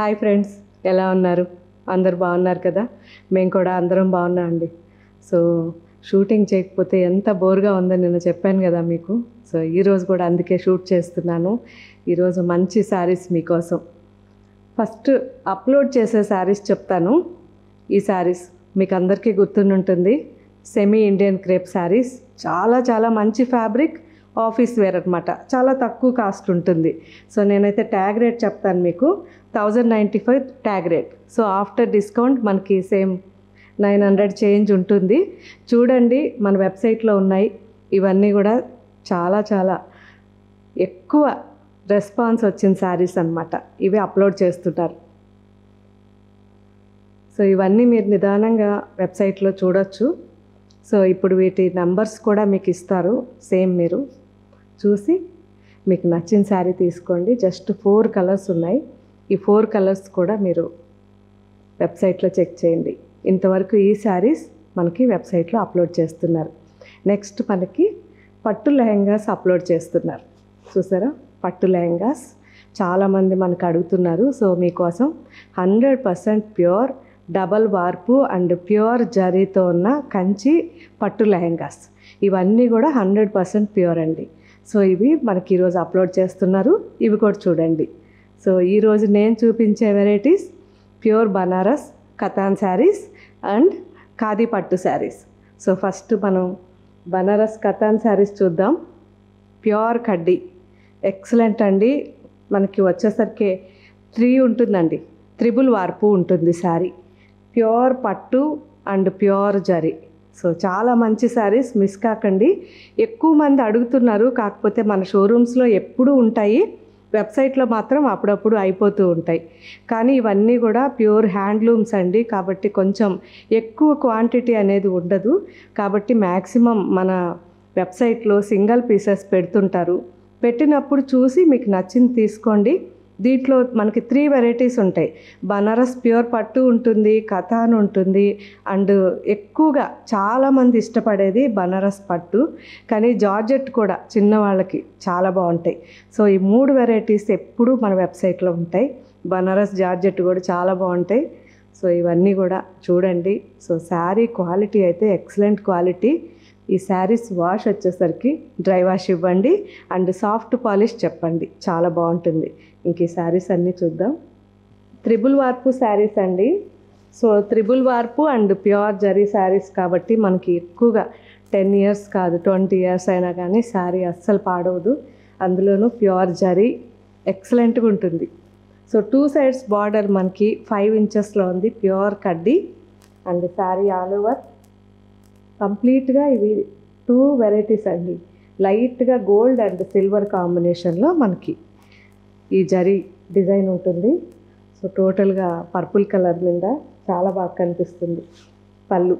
hi friends ఎలా ఉన్నారు అందరు బాగున్నారు కదా మేము కూడా అందరం బాగున్నాం అండి సో షూటింగ్ చేయకపోతే ఎంత బోర్గా ఉందో నేను చెప్పాను కదా మీకు సో ఈరోజు కూడా అందుకే షూట్ చేస్తున్నాను ఈరోజు మంచి శారీస్ మీకోసం ఫస్ట్ అప్లోడ్ చేసే శారీస్ చెప్తాను ఈ శారీస్ మీకు అందరికీ గుర్తుంటుంది సెమీ ఇండియన్ క్రేప్ శారీస్ చాలా చాలా మంచి ఫ్యాబ్రిక్ ఆఫీస్ వేర్ అనమాట చాలా తక్కువ కాస్ట్ ఉంటుంది సో నేనైతే ట్యాగ్ రేట్ చెప్తాను మీకు thousand ninety five tag rate so after discount మనకి సేమ్ నైన్ హండ్రెడ్ చేంజ్ ఉంటుంది చూడండి మన వెబ్సైట్లో ఉన్నాయి ఇవన్నీ కూడా చాలా చాలా ఎక్కువ రెస్పాన్స్ వచ్చిన శారీస్ అనమాట ఇవి అప్లోడ్ చేస్తుంటారు సో ఇవన్నీ మీరు నిదానంగా వెబ్సైట్లో చూడొచ్చు సో ఇప్పుడు వీటి నంబర్స్ కూడా మీకు ఇస్తారు సేమ్ మీరు చూసి మీకు నచ్చిన శారీ తీసుకోండి జస్ట్ ఫోర్ కలర్స్ ఉన్నాయి ఈ ఫోర్ కలర్స్ కూడా మీరు వెబ్సైట్లో చెక్ చేయండి ఇంతవరకు ఈ శారీస్ మనకి వెబ్సైట్లో అప్లోడ్ చేస్తున్నారు నెక్స్ట్ మనకి పట్టు లెహెంగాస్ అప్లోడ్ చేస్తున్నారు చూసారా పట్టు లెహెంగాస్ చాలామంది మనకు అడుగుతున్నారు సో మీకోసం hundred percent pure double warp and pure జరీతో ఉన్న కంచి పట్టు లెహెంగాస్ ఇవన్నీ కూడా హండ్రెడ్ పర్సెంట్ ప్యూర్ అండి సో ఇవి మనకి ఈరోజు అప్లోడ్ చేస్తున్నారు ఇవి కూడా చూడండి సో ఈరోజు నేను చూపించే varieties pure Banaras katan saris and khadi పట్టు శారీస్ సో ఫస్ట్ మనం బనారస్ కథాన్ శారీస్ చూద్దాం ప్యూర్ కడ్డీ ఎక్సలెంట్ అండి మనకి వచ్చేసరికి త్రీ ఉంటుందండి త్రిబుల్ వార్పు ఉంటుంది శారీ ప్యూర్ పట్టు అండ్ ప్యూర్ జరీ సో చాలా మంచి శారీస్ మిస్ కాకండి ఎక్కువ మంది అడుగుతున్నారు కాకపోతే మన షోరూమ్స్లో ఎప్పుడూ ఉంటాయి వెబ్సైట్లో మాత్రం అప్పుడప్పుడు అయిపోతూ ఉంటాయి కానీ ఇవన్నీ కూడా ప్యూర్ హ్యాండ్లూమ్స్ అండి కాబట్టి కొంచెం ఎక్కువ క్వాంటిటీ అనేది ఉండదు కాబట్టి మ్యాక్సిమం మన వెబ్సైట్లో సింగిల్ పీసెస్ పెడుతుంటారు పెట్టినప్పుడు చూసి మీకు నచ్చింది తీసుకోండి దీంట్లో మనకి త్రీ వెరైటీస్ ఉంటాయి బనారస్ ప్యూర్ పట్టు ఉంటుంది కథాన్ ఉంటుంది అండ్ ఎక్కువగా చాలామంది ఇష్టపడేది బనారస్ పట్టు కానీ జార్జెట్ కూడా చిన్నవాళ్ళకి చాలా బాగుంటాయి సో ఈ మూడు వెరైటీస్ ఎప్పుడూ మన వెబ్సైట్లో ఉంటాయి బనారస్ జార్జెట్ కూడా చాలా బాగుంటాయి సో ఇవన్నీ కూడా చూడండి సో శారీ క్వాలిటీ అయితే ఎక్సలెంట్ క్వాలిటీ ఈ శారీస్ వాష్ వచ్చేసరికి డ్రై వాష్ ఇవ్వండి అండ్ సాఫ్ట్ పాలిష్ చెప్పండి చాలా బాగుంటుంది ఇంక ఈ శారీస్ అన్నీ చూద్దాం త్రిబుల్ వార్పు శారీస్ అండి so triple warp and pure zari saris కాబట్టి మనకి ఎక్కువగా టెన్ ఇయర్స్ కాదు ట్వంటీ ఇయర్స్ అయినా కానీ శారీ అస్సలు పాడవదు అందులోనూ ప్యూర్ జరీ ఎక్సలెంట్గా ఉంటుంది సో టూ సైడ్స్ బార్డర్ మనకి ఫైవ్ ఇంచెస్లో ఉంది ప్యూర్ కడ్డీ అండ్ శారీ ఆల్ ఓవర్ కంప్లీట్గా ఇవి టూ వెరైటీస్ అండి లైట్గా గోల్డ్ అండ్ సిల్వర్ కాంబినేషన్లో మనకి ఈ జరీ డిజైన్ ఉంటుంది సో టోటల్గా పర్పుల్ కలర్ మీద చాలా బాగా కనిపిస్తుంది పళ్ళు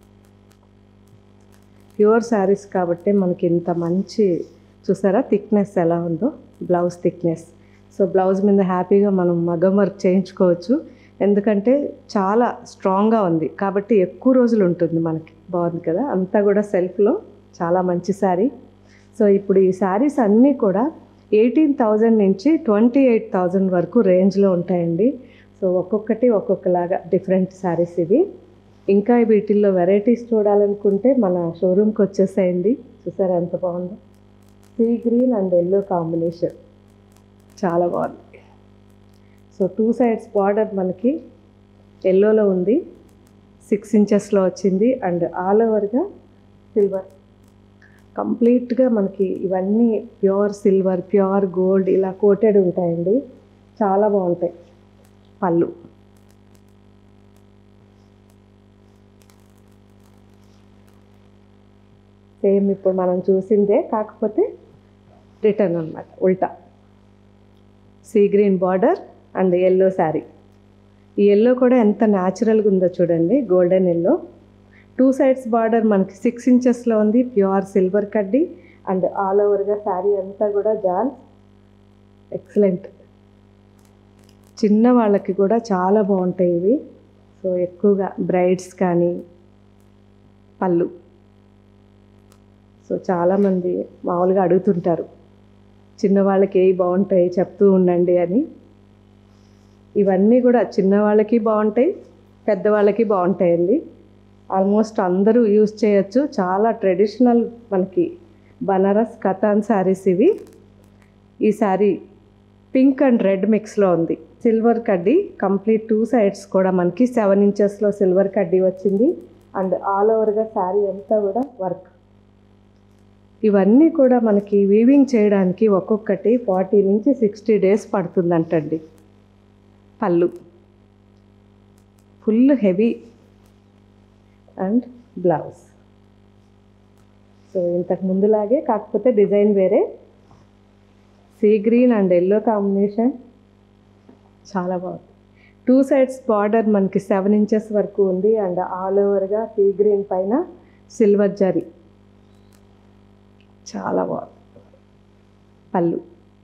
ప్యూర్ శారీస్ కాబట్టి మనకి ఇంత మంచి చూసారా థిక్నెస్ ఎలా ఉందో బ్లౌజ్ థిక్నెస్ సో బ్లౌజ్ మీద హ్యాపీగా మనం మగం వర్క్ చేయించుకోవచ్చు ఎందుకంటే చాలా స్ట్రాంగ్గా ఉంది కాబట్టి ఎక్కువ రోజులు ఉంటుంది మనకి బాగుంది కదా అంతా కూడా సెల్ఫ్లో చాలా మంచి శారీ సో ఇప్పుడు ఈ శారీస్ అన్నీ కూడా ఎయిటీన్ థౌజండ్ నుంచి ట్వంటీ ఎయిట్ థౌజండ్ వరకు రేంజ్లో ఉంటాయండి సో ఒక్కొక్కటి ఒక్కొక్కలాగా డిఫరెంట్ శారీస్ ఇవి ఇంకా వీటిల్లో వెరైటీస్ చూడాలనుకుంటే మన షోరూమ్కి వచ్చేసేయండి చూసారా ఎంత బాగుందో sea green and yellow combination చాలా బాగుంది సో టూ సైడ్స్ బార్డర్ మనకి ఎల్లోలో ఉంది సిక్స్ ఇంచెస్లో వచ్చింది అండ్ ఆల్ ఓవర్గా సిల్వర్ కంప్లీట్గా మనకి ఇవన్నీ ప్యూర్ సిల్వర్ ప్యూర్ గోల్డ్ ఇలా కోటెడ్ ఉంటాయండి చాలా బాగుంటాయి పళ్ళు సేమ్ ఇప్పుడు మనం చూసిందే కాకపోతే రిటర్న్ అనమాట ఉల్టా sea green border and yellow sari ఈ ఎల్లో కూడా ఎంత న్యాచురల్గా ఉందో చూడండి golden yellow two sides border మనకి సిక్స్ ఇంచెస్లో ఉంది ప్యూర్ సిల్వర్ కడ్డీ అండ్ ఆల్ ఓవర్గా శారీ అంతా కూడా జాల్ ఎక్సలెంట్ చిన్న వాళ్ళకి కూడా చాలా బాగుంటాయి ఇవి సో ఎక్కువగా బ్రైడ్స్ కానీ పళ్ళు సో చాలామంది మామూలుగా అడుగుతుంటారు చిన్నవాళ్ళకి ఏవి బాగుంటాయి చెప్తూ ఉండండి అని ఇవన్నీ కూడా చిన్నవాళ్ళకి బాగుంటాయి పెద్దవాళ్ళకి బాగుంటాయండి ఆల్మోస్ట్ అందరూ యూజ్ చేయొచ్చు చాలా ట్రెడిషనల్ మనకి బనారస్ కథాన్ శారీస్ ఇవి ఈ శారీ పింక్ అండ్ రెడ్ మిక్స్లో ఉంది సిల్వర్ కడ్డీ కంప్లీట్ టూ సైడ్స్ కూడా మనకి సెవెన్ ఇంచెస్లో సిల్వర్ కడ్డీ వచ్చింది అండ్ ఆల్ ఓవర్గా శారీ అంతా కూడా వర్క్ ఇవన్నీ కూడా మనకి వీవింగ్ చేయడానికి ఒక్కొక్కటి ఫార్టీ నుంచి సిక్స్టీ డేస్ పడుతుందంటండి పళ్ళు full heavy and blouse so ఇంతకు ముందులాగే కాకపోతే డిజైన్ వేరే sea green and yellow combination చాలా బాగుంది టూ సైడ్స్ బార్డర్ మనకి సెవెన్ ఇంచెస్ వరకు ఉంది అండ్ ఆల్ ఓవర్గా సీ గ్రీన్ పైన సిల్వర్ జరీ చాలా బాగుంది పళ్ళు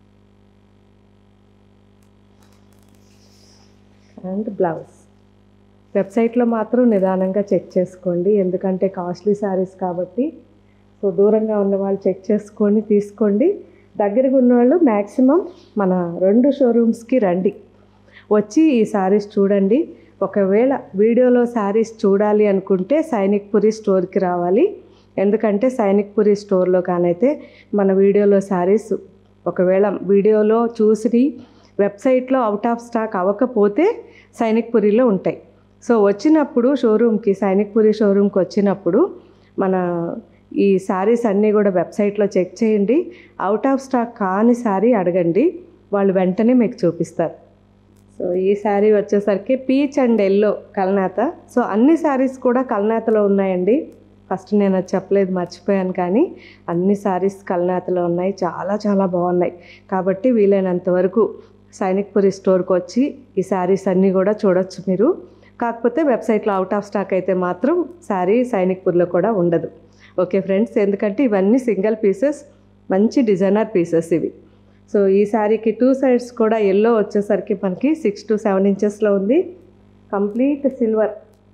అండ్ బ్లౌజ్ వెబ్సైట్లో మాత్రం నిదానంగా చెక్ చేసుకోండి ఎందుకంటే కాస్ట్లీ శారీస్ కాబట్టి సో దూరంగా ఉన్న వాళ్ళు చెక్ చేసుకొని తీసుకోండి దగ్గరగా ఉన్నవాళ్ళు మ్యాక్సిమం మన రెండు షోరూమ్స్కి రండి వచ్చి ఈ శారీస్ చూడండి ఒకవేళ వీడియోలో శారీస్ చూడాలి అనుకుంటే సైనిక్పురి స్టోర్కి రావాలి ఎందుకంటే సైనిక్పురి స్టోర్లో కానైతే మన వీడియోలో శారీస్ ఒకవేళ వీడియోలో చూసి వెబ్సైట్లో అవుట్ ఆఫ్ స్టాక్ అవ్వకపోతే సైనిక్పురిలో ఉంటాయి సో వచ్చినప్పుడు షోరూమ్కి సైనిక్పురి షోరూమ్కి వచ్చినప్పుడు మన ఈ శారీస్ అన్నీ కూడా వెబ్సైట్లో చెక్ చేయండి అవుట్ ఆఫ్ స్టాక్ కాని శారీ అడగండి వాళ్ళు వెంటనే మీకు చూపిస్తారు సో ఈ శారీ వచ్చేసరికి పీచ్ అండ్ ఎల్లో కల్నేత సో అన్ని శారీస్ కూడా కల్నేతలో ఉన్నాయండి ఫస్ట్ నేను అది చెప్పలేదు మర్చిపోయాను కానీ అన్ని శారీస్ కల్నేతలో ఉన్నాయి చాలా చాలా బాగున్నాయి కాబట్టి వీలైనంత వరకు సైనిక్పురి స్టోర్కి వచ్చి ఈ శారీస్ అన్నీ కూడా చూడొచ్చు మీరు కాకపోతే వెబ్సైట్లో అవుట్ ఆఫ్ స్టాక్ అయితే మాత్రం శారీ సైనిక్పూర్లో కూడా ఉండదు ఓకే ఫ్రెండ్స్ ఎందుకంటే ఇవన్నీ సింగిల్ పీసెస్ మంచి డిజైనర్ పీసెస్ ఇవి సో ఈ శారీకి టూ సైడ్స్ కూడా ఎల్లో వచ్చేసరికి మనకి సిక్స్ టు సెవెన్ ఇంచెస్లో ఉంది కంప్లీట్ సిల్వర్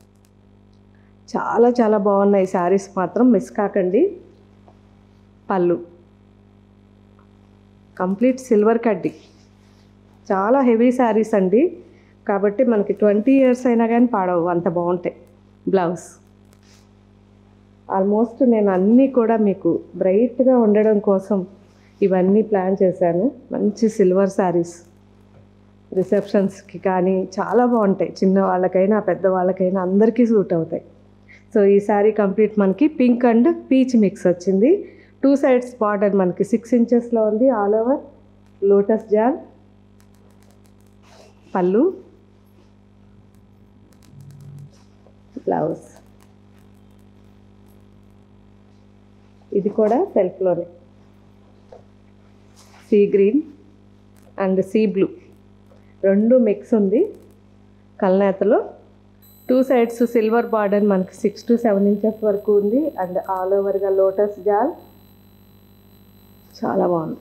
చాలా చాలా బాగున్నాయి శారీస్ మాత్రం మిస్ కాకండి పళ్ళు కంప్లీట్ సిల్వర్ కడ్డీ చాలా హెవీ శారీస్ అండి కాబట్టి మనకి ట్వంటీ ఇయర్స్ అయినా కానీ పాడవు అంత బాగుంటాయి బ్లౌజ్ ఆల్మోస్ట్ నేను అన్నీ కూడా మీకు బ్రైట్గా ఉండడం కోసం ఇవన్నీ ప్లాన్ చేశాను మంచి సిల్వర్ శారీస్ రిసెప్షన్స్కి కానీ చాలా బాగుంటాయి చిన్న వాళ్ళకైనా పెద్ద వాళ్ళకైనా అందరికీ సూట్ అవుతాయి సో ఈ శారీ కంప్లీట్ మనకి పింక్ అండ్ పీచ్ మిక్స్ వచ్చింది టూ సైడ్స్ బార్డర్ మనకి సిక్స్ ఇంచెస్లో ఉంది ఆల్ ఓవర్ లోటస్ జాల్ పళ్ళు బ్లౌజ్ ఇది కూడా సెల్ఫ్లోనే sea green and sea blue రెండు మిక్స్ ఉంది కల్నేతలో టూ సైడ్స్ సిల్వర్ బార్డర్ మనకి సిక్స్ టు సెవెన్ ఇంచెస్ వరకు ఉంది అండ్ ఆల్ ఓవర్గా లోటస్ జాల్ చాలా బాగుంది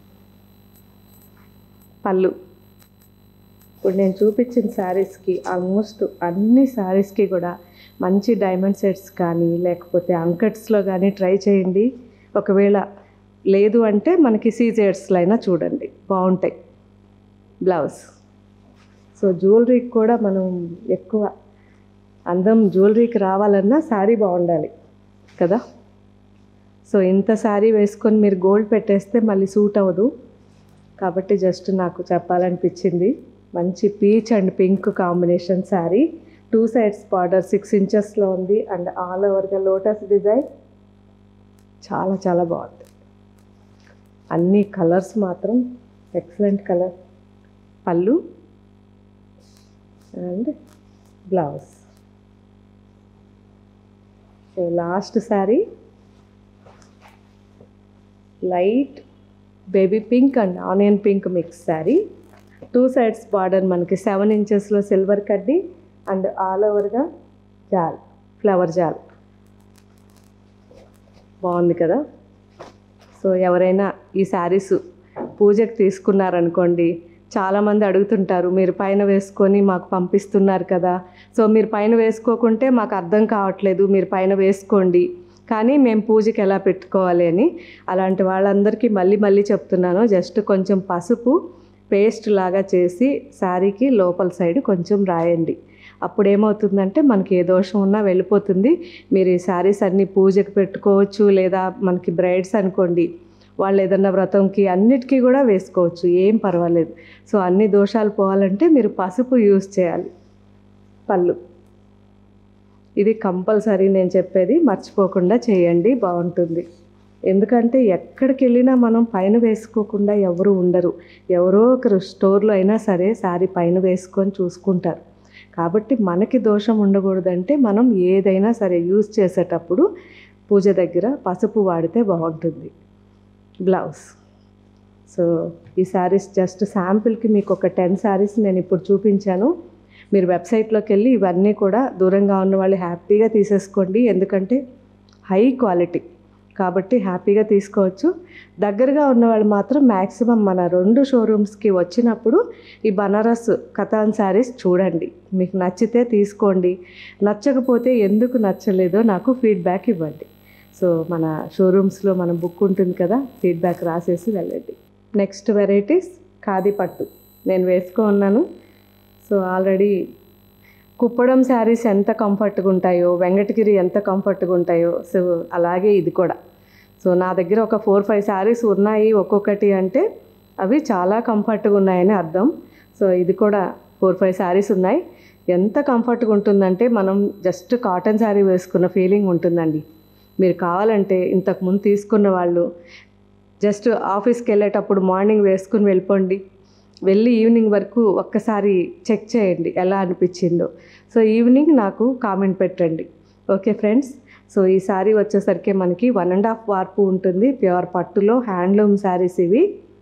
పళ్ళు ఇప్పుడు నేను చూపించిన శారీస్కి ఆల్మోస్ట్ అన్ని శారీస్కి కూడా మంచి డైమండ్ సెట్స్ కానీ లేకపోతే అంకట్స్లో కానీ ట్రై చేయండి ఒకవేళ లేదు అంటే మనకి సీజెడ్స్లో అయినా చూడండి బాగుంటాయి బ్లౌజ్ సో జ్యువెలరీకి కూడా మనం ఎక్కువ అందం జ్యువెలరీకి రావాలన్నా శారీ బాగుండాలి కదా సో ఇంత శారీ వేసుకొని మీరు గోల్డ్ పెట్టేస్తే మళ్ళీ సూట్ అవ్వదు కాబట్టి జస్ట్ నాకు చెప్పాలనిపించింది మంచి peach and pink combination sari two sides border six ఇంచెస్లో ఉంది అండ్ ఆల్ ఓవర్గా లోటస్ డిజైన్ చాలా చాలా బాగుంది అన్ని కలర్స్ మాత్రం ఎక్సలెంట్ కలర్ పళ్ళు and blouse so last sari light baby pink and onion pink mix sari two sides border మనకి సెవెన్ ఇంచెస్లో సిల్వర్ కడ్డీ అండ్ ఆల్ ఓవర్గా జాల్ ఫ్లవర్ జాల్ బాగుంది కదా సో ఎవరైనా ఈ శారీస్ పూజకు తీసుకున్నారనుకోండి చాలామంది అడుగుతుంటారు మీరు పైన వేసుకొని మాకు పంపిస్తున్నారు కదా సో మీరు పైన వేసుకోకుంటే మాకు అర్థం కావట్లేదు మీరు పైన వేసుకోండి కానీ మేము పూజకి ఎలా పెట్టుకోవాలి అని అలాంటి వాళ్ళందరికీ మళ్ళీ మళ్ళీ చెప్తున్నాను జస్ట్ కొంచెం పసుపు పేస్ట్ లాగా చేసి శారీకి లోపల సైడ్ కొంచెం రాయండి అప్పుడు ఏమవుతుందంటే మనకి ఏ దోషం ఉన్నా వెళ్ళిపోతుంది మీరు ఈ శారీస్ అన్ని పూజకి పెట్టుకోవచ్చు లేదా మనకి బ్రైడ్స్ అనుకోండి వాళ్ళు ఏదన్నా వ్రతంకి అన్నిటికీ కూడా వేసుకోవచ్చు ఏం పర్వాలేదు సో అన్ని దోషాలు పోవాలంటే మీరు పసుపు యూస్ చేయాలి పళ్ళు ఇది కంపల్సరీ నేను చెప్పేది మర్చిపోకుండా చేయండి బాగుంటుంది ఎందుకంటే ఎక్కడికి వెళ్ళినా మనం పైన వేసుకోకుండా ఎవరు ఉండరు ఎవరో ఒకరు స్టోర్లో అయినా సరే శారీ పైన వేసుకొని చూసుకుంటారు కాబట్టి మనకి దోషం ఉండకూడదంటే మనం ఏదైనా సరే యూజ్ చేసేటప్పుడు పూజ దగ్గర పసుపు వాడితే బాగుంటుంది బ్లౌజ్ సో ఈ శారీస్ జస్ట్ శాంపిల్కి మీకు ఒక టెన్ శారీస్ నేను ఇప్పుడు చూపించాను మీరు వెబ్సైట్లోకి వెళ్ళి ఇవన్నీ కూడా దూరంగా ఉన్న వాళ్ళు హ్యాపీగా తీసేసుకోండి ఎందుకంటే హై క్వాలిటీ కాబట్టి హ్యాపీగా తీసుకోవచ్చు దగ్గరగా ఉన్న వాళ్ళు మాత్రం మ్యాక్సిమం మన రెండు షోరూమ్స్కి వచ్చినప్పుడు ఈ బనారస్ కథాన్ శారీస్ చూడండి మీకు నచ్చితే తీసుకోండి నచ్చకపోతే ఎందుకు నచ్చలేదో నాకు ఫీడ్బ్యాక్ ఇవ్వండి సో మన షోరూమ్స్లో మన బుక్ ఉంటుంది కదా ఫీడ్బ్యాక్ రాసేసి వెళ్ళండి నెక్స్ట్ వెరైటీస్ ఖాదీ పట్టు నేను వేసుకో ఉన్నాను సో ఆల్రెడీ కుప్పడం శారీస్ ఎంత కంఫర్ట్గా ఉంటాయో వెంకటగిరి ఎంత కంఫర్ట్గా ఉంటాయో సో అలాగే ఇది కూడా సో నా దగ్గర ఒక ఫోర్ ఫైవ్ శారీస్ ఉన్నాయి ఒక్కొక్కటి అంటే అవి చాలా కంఫర్ట్గా ఉన్నాయని అర్థం సో ఇది కూడా ఫోర్ ఫైవ్ శారీస్ ఉన్నాయి ఎంత కంఫర్ట్గా ఉంటుందంటే మనం జస్ట్ కాటన్ శారీ వేసుకున్న ఫీలింగ్ ఉంటుందండి మీరు కావాలంటే ఇంతకుముందు తీసుకున్న వాళ్ళు జస్ట్ ఆఫీస్కి వెళ్ళేటప్పుడు మార్నింగ్ వేసుకుని వెళ్ళిపోండి వెళ్ళి ఈవినింగ్ వరకు ఒక్కసారి చెక్ చేయండి ఎలా అనిపించిందో సో ఈవినింగ్ నాకు కామెంట్ పెట్టండి ఓకే ఫ్రెండ్స్ సో ఈ శారీ వచ్చేసరికి మనకి వన్ అండ్ హాఫ్ వార్పు ఉంటుంది ప్యూర్ పట్టులో హ్యాండ్లూమ్ శారీస్ ఇవి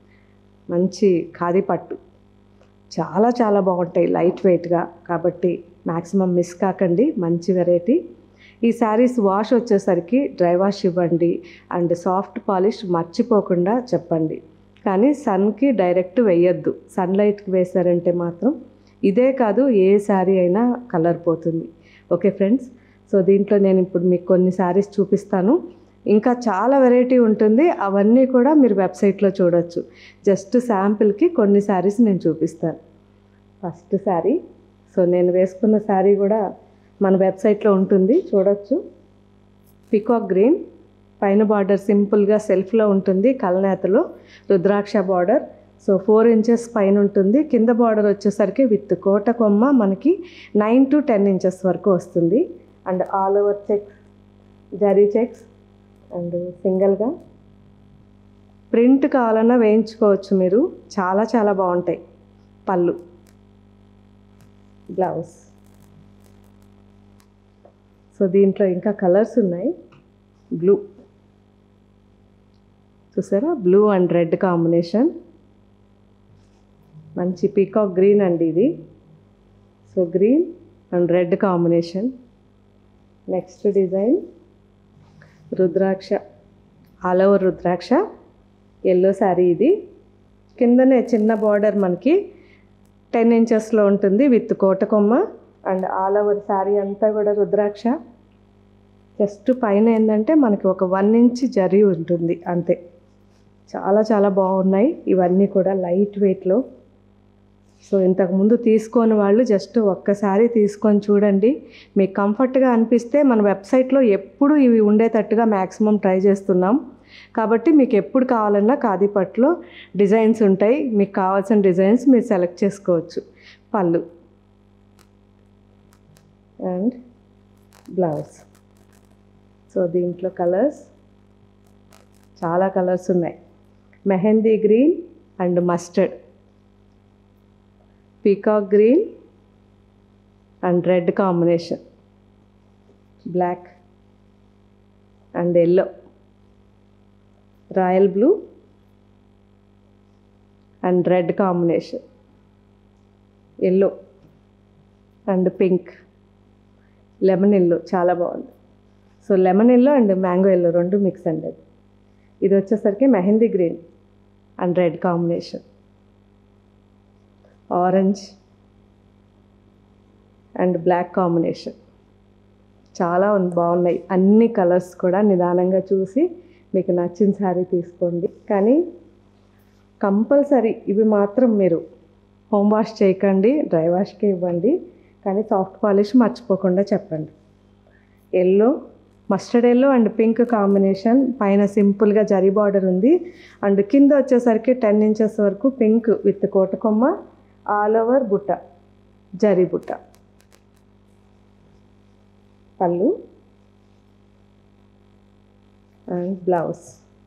మంచి ఖాదీ పట్టు చాలా చాలా బాగుంటాయి లైట్ వెయిట్గా కాబట్టి మ్యాక్సిమం మిస్ కాకండి మంచి వెరైటీ ఈ శారీస్ వాష్ వచ్చేసరికి డ్రై వాష్ ఇవ్వండి అండ్ సాఫ్ట్ పాలిష్ మర్చిపోకుండా చెప్పండి కానీ సన్కి డైరెక్ట్ వేయొద్దు సన్లైట్కి వేశారంటే మాత్రం ఇదే కాదు ఏ శారీ అయినా కలర్ పోతుంది ఓకే ఫ్రెండ్స్ సో దీంట్లో నేను ఇప్పుడు మీకు కొన్ని శారీస్ చూపిస్తాను ఇంకా చాలా వెరైటీ ఉంటుంది అవన్నీ కూడా మీరు వెబ్సైట్లో చూడొచ్చు జస్ట్ శాంపిల్కి కొన్ని శారీస్ నేను చూపిస్తాను ఫస్ట్ శారీ సో నేను వేసుకున్న శారీ కూడా మన వెబ్సైట్లో ఉంటుంది చూడొచ్చు పికాక్ గ్రీన్ పైన బార్డర్ సింపుల్గా సెల్ఫ్లో ఉంటుంది కలనేతలో రుద్రాక్ష బార్డర్ సో ఫోర్ ఇంచెస్ పైన ఉంటుంది కింద బార్డర్ వచ్చేసరికి విత్ కోట కొమ్మ మనకి నైన్ టు టెన్ ఇంచెస్ వరకు వస్తుంది అండ్ ఆల్ ఓవర్ చెక్స్ జరీ చెక్స్ అండ్ సింగిల్గా ప్రింట్ కావాలన్నా వేయించుకోవచ్చు మీరు చాలా చాలా బాగుంటాయి పళ్ళు బ్లౌజ్ సో దీంట్లో ఇంకా కలర్స్ ఉన్నాయి బ్లూ చూసారా బ్లూ అండ్ రెడ్ కాంబినేషన్ మంచి పీకాక్ గ్రీన్ అండి ఇది so green and red combination next design రుద్రాక్ష ఆల్ ఓవర్ రుద్రాక్ష ఎల్లో శారీ ఇది కిందనే చిన్న బార్డర్ మనకి టెన్ ఇంచెస్లో ఉంటుంది విత్ కోటకొమ్మ అండ్ ఆల్ ఓవర్ శారీ అంతా కూడా రుద్రాక్ష జస్ట్ పైన ఏంటంటే మనకి ఒక వన్ ఇంచ్ జరీ ఉంటుంది అంతే చాలా చాలా బాగున్నాయి ఇవన్నీ కూడా లైట్ వెయిట్లో సో ఇంతకుముందు తీసుకొని వాళ్ళు జస్ట్ ఒక్కసారి తీసుకొని చూడండి మీకు కంఫర్ట్గా అనిపిస్తే మన వెబ్సైట్లో ఎప్పుడు ఇవి ఉండేటట్టుగా మ్యాక్సిమం ట్రై చేస్తున్నాం కాబట్టి మీకు ఎప్పుడు కావాలన్నా కాదీపట్లో డిజైన్స్ ఉంటాయి మీకు కావాల్సిన డిజైన్స్ మీరు సెలెక్ట్ చేసుకోవచ్చు పళ్ళు అండ్ బ్లౌజ్ సో దీంట్లో కలర్స్ చాలా కలర్స్ ఉన్నాయి mehndi green and mustard peacock green and red combination black and yellow royal blue and red combination yellow and pink lemon yellow చాలా బాగుంది so lemon yellow and mango yellow రెండు mix అండి అది ఇది వచ్చేసరికి mehndi green and red combination orange and black combination చాలా ఉంది బాగున్నాయి అన్ని కలర్స్ కూడా నిదానంగా చూసి మీకు నచ్చిన శారీ తీసుకోండి కానీ కంపల్సరీ ఇవి మాత్రం మీరు హోమ్ వాష్ చేయకండి డ్రై వాష్కి ఇవ్వండి కానీ సాఫ్ట్ పాలిష్ మర్చిపోకుండా చెప్పండి yellow mustard yellow and pink combination పైన సింపుల్గా జరీ బార్డర్ ఉంది అండ్ కింద వచ్చేసరికి టెన్ ఇంచెస్ వరకు పింక్ విత్ కోటకొమ్మ ఆల్ ఓవర్ బుట్ట జరీ బుట్ట పళ్ళు అండ్ బ్లౌజ్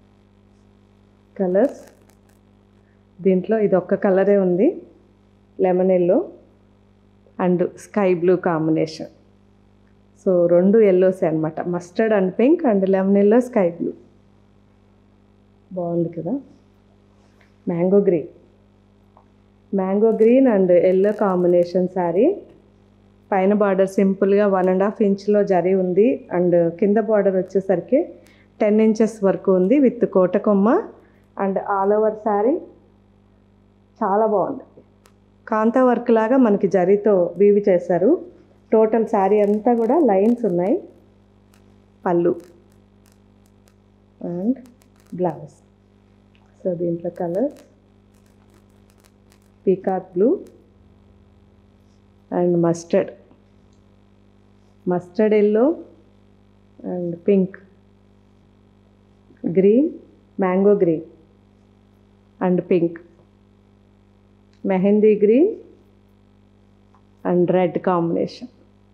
కలర్స్ దీంట్లో ఇది ఒక్క కలరే ఉంది lemon yellow and sky blue combination so రెండు ఎల్లోస్ అనమాట mustard and pink and lemon yellow sky blue బాగుంది కదా mango green mango green and yellow combination sari పైన బార్డర్ సింపుల్గా వన్ అండ్ హాఫ్ ఇంచ్లో జరీ ఉంది అండ్ కింద బార్డర్ వచ్చేసరికి టెన్ ఇంచెస్ వరకు ఉంది విత్ కోటకొమ్మ అండ్ ఆల్ ఓవర్ శారీ చాలా బాగుంది కాంతా వర్క్ లాగా మనకి జరీతో వీవి చేశారు టోటల్ శారీ అంతా కూడా లైన్స్ ఉన్నాయి పళ్ళు అండ్ బ్లౌజ్ సో దీంట్లో colours peacock blue and mustard mustard yellow and pink green mango green and pink mehndi green and red combination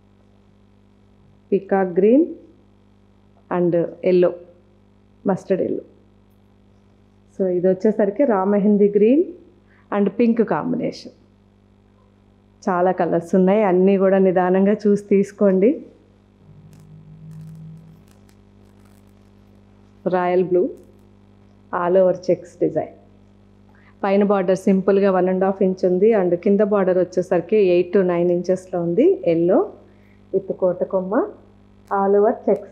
peacock green and yellow mustard yellow so ఇది వచ్చేసరికి రా mehndi green and pink combination చాలా colours ఉన్నాయి అన్నీ కూడా నిదానంగా చూసి తీసుకోండి royal blue all over checks design పైన బార్డర్ సింపుల్గా వన్ అండ్ హాఫ్ ఇంచ్ ఉంది అండ్ కింద బార్డర్ వచ్చేసరికి ఎయిట్ టు నైన్ ఇంచెస్లో ఉంది ఎల్లో విత్ కోటకొమ్మ ఆల్ ఓవర్ చెక్స్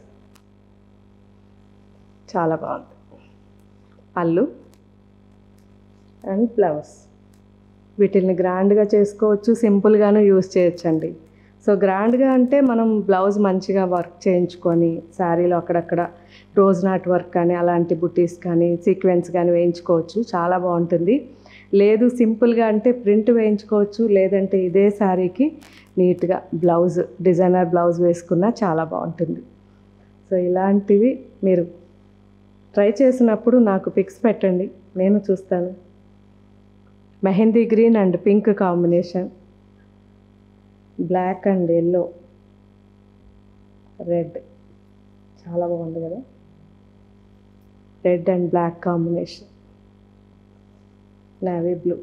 చాలా బాగుంది పళ్ళు అండ్ బ్లౌజ్ వీటిని గ్రాండ్గా చేసుకోవచ్చు సింపుల్గాను యూస్ చేయొచ్చండి సో గ్రాండ్గా అంటే మనం బ్లౌజ్ మంచిగా వర్క్ చేయించుకొని శారీలో అక్కడక్కడ రోజ్ నాట్ వర్క్ కానీ అలాంటి బుటీస్ కానీ సీక్వెన్స్ కానీ వేయించుకోవచ్చు చాలా బాగుంటుంది లేదు సింపుల్గా అంటే ప్రింట్ వేయించుకోవచ్చు లేదంటే ఇదే శారీకి నీట్గా బ్లౌజ్ డిజైనర్ బ్లౌజ్ వేసుకున్నా చాలా బాగుంటుంది సో ఇలాంటివి మీరు ట్రై చేసినప్పుడు నాకు పిక్స్ పెట్టండి నేను చూస్తాను mehndi green and pink combination black and yellow red చాలా బాగుంది కదా red and black combination navy blue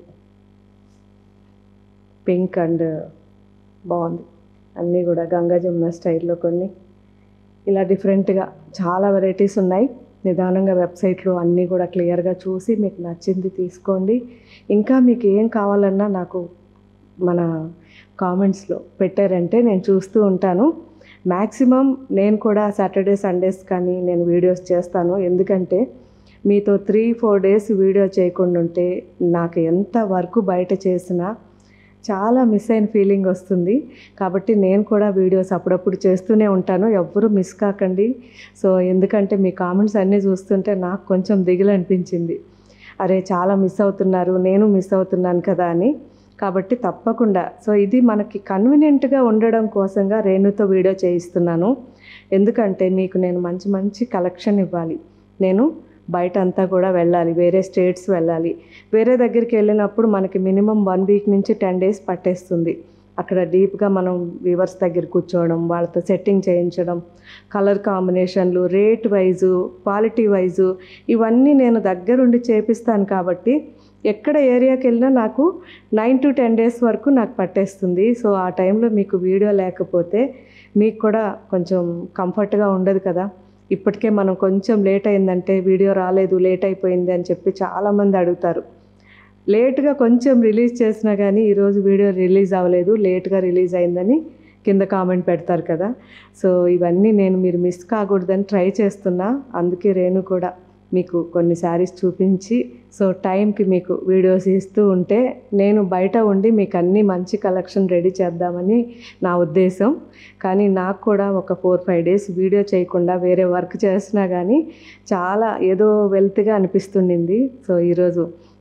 pink and బాగుంది అన్నీ కూడా గంగా జమున స్టైల్లో కొన్ని ఇలా డిఫరెంట్గా చాలా వెరైటీస్ ఉన్నాయి నిదానంగా వెబ్సైట్లో అన్నీ కూడా క్లియర్గా చూసి మీకు నచ్చింది తీసుకోండి ఇంకా మీకు ఏం కావాలన్నా నాకు మన కామెంట్స్లో పెట్టారంటే నేను చూస్తూ ఉంటాను మ్యాక్సిమం నేను కూడా సాటర్డే సండేస్ కానీ నేను వీడియోస్ చేస్తాను ఎందుకంటే మీతో త్రీ ఫోర్ డేస్ వీడియో చేయకుండా ఉంటే నాకు ఎంత వర్క్ బయట చేసినా చాలా మిస్ అయిన ఫీలింగ్ వస్తుంది కాబట్టి నేను కూడా వీడియోస్ అప్పుడప్పుడు చేస్తూనే ఉంటాను ఎవ్వరూ మిస్ కాకండి సో ఎందుకంటే మీ కామెంట్స్ అన్నీ చూస్తుంటే నాకు కొంచెం దిగులు అనిపించింది అరే చాలా మిస్ అవుతున్నారు నేను మిస్ అవుతున్నాను కదా అని కాబట్టి తప్పకుండా సో ఇది మనకి కన్వీనియంట్గా ఉండడం కోసంగా రేణుతో వీడియో చేయిస్తున్నాను ఎందుకంటే మీకు నేను మంచి మంచి కలెక్షన్ ఇవ్వాలి నేను బయట అంతా కూడా వెళ్ళాలి వేరే స్టేట్స్ వెళ్ళాలి వేరే దగ్గరికి వెళ్ళినప్పుడు మనకి మినిమం వన్ వీక్ నుంచి టెన్ డేస్ పట్టేస్తుంది అక్కడ డీప్గా మనం వ్యూవర్స్ దగ్గర కూర్చోవడం వాళ్ళతో సెట్టింగ్ చేయించడం కలర్ కాంబినేషన్లు రేట్ వైజు క్వాలిటీ వైజు ఇవన్నీ నేను దగ్గరుండి చేపిస్తాను కాబట్టి ఎక్కడ ఏరియాకి వెళ్ళినా నాకు నైన్ టు టెన్ డేస్ వరకు నాకు పట్టేస్తుంది సో ఆ టైంలో మీకు వీడియో లేకపోతే మీకు కూడా కొంచెం కంఫర్ట్గా ఉండదు కదా ఇప్పటికే మనం కొంచెం లేట్ అయిందంటే వీడియో రాలేదు లేట్ అయిపోయింది అని చెప్పి చాలామంది అడుగుతారు లేట్గా కొంచెం రిలీజ్ చేసినా కానీ ఈరోజు వీడియో రిలీజ్ అవ్వలేదు లేట్గా రిలీజ్ అయిందని కింద కామెంట్ పెడతారు కదా సో ఇవన్నీ నేను మీరు మిస్ కాకూడదని ట్రై చేస్తున్నా అందుకే రేణు కూడా మీకు కొన్ని శారీస్ చూపించి సో టైంకి మీకు వీడియోస్ ఇస్తూ ఉంటే నేను బయట ఉండి మీకు అన్ని మంచి కలెక్షన్ రెడీ చేద్దామని నా ఉద్దేశం కానీ నాకు కూడా ఒక ఫోర్ ఫైవ్ డేస్ వీడియో చేయకుండా వేరే వర్క్ చేసినా కానీ చాలా ఏదో వెల్త్గా అనిపిస్తుండింది సో ఈరోజు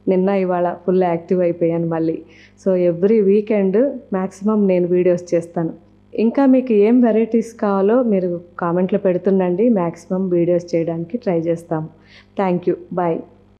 నిన్న ఇవాళ ఫుల్ యాక్టివ్ అయిపోయాను మళ్ళీ సో ఎవ్రీ వీకెండ్ మ్యాక్సిమం నేను వీడియోస్ చేస్తాను ఇంకా మీకు ఏం వెరైటీస్ కావాలో మీరు కామెంట్లో పెడుతుండండి మ్యాక్సిమం వీడియోస్ చేయడానికి ట్రై చేస్తాం థ్యాంక్ యూ బాయ్